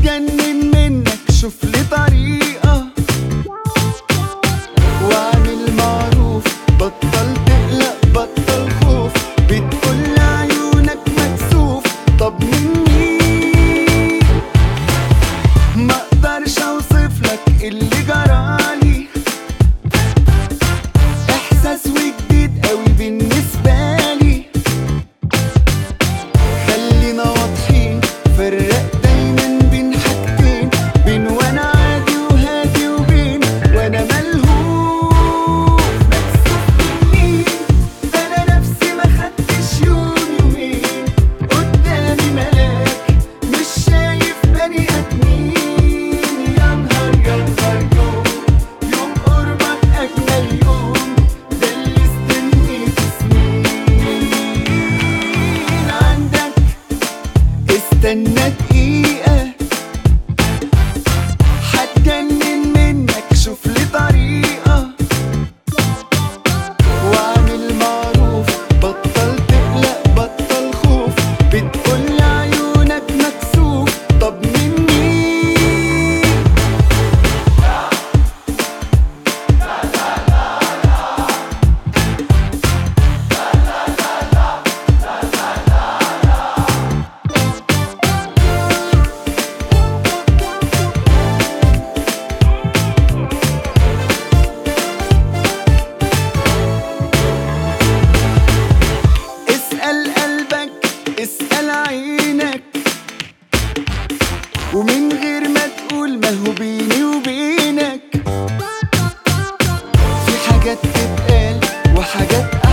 هتجنن منك شوف لي طريقة واعمل معروف بطل تقلق بطل خوف بتقول عيونك مكسوف طب مني ما اقدرش اوصف لك اللي جرالي احساس وجديد قوي بالنسبه لي خلينا واضحين فرق دايما بين حاجتين بين وانا عادي وهادي وبين وانا ملهوف مكسوف مني ده انا نفسي ما خدتش يوم يومين قدامي ملاك مش شايف بني ادمين يا نهار يا نهار يوم يوم قربك اجمل يوم ده اللي استنيت سنين عندك استنى دقيقة هتجنن منك شوف لي طريقة واعمل معروف بطل تقلق بطل خوف بتقول عيونك مكسوف طب مني اسأل قلبك اسأل عينك ومن غير ما تقول ما هو بيني وبينك في حاجات تتقال وحاجات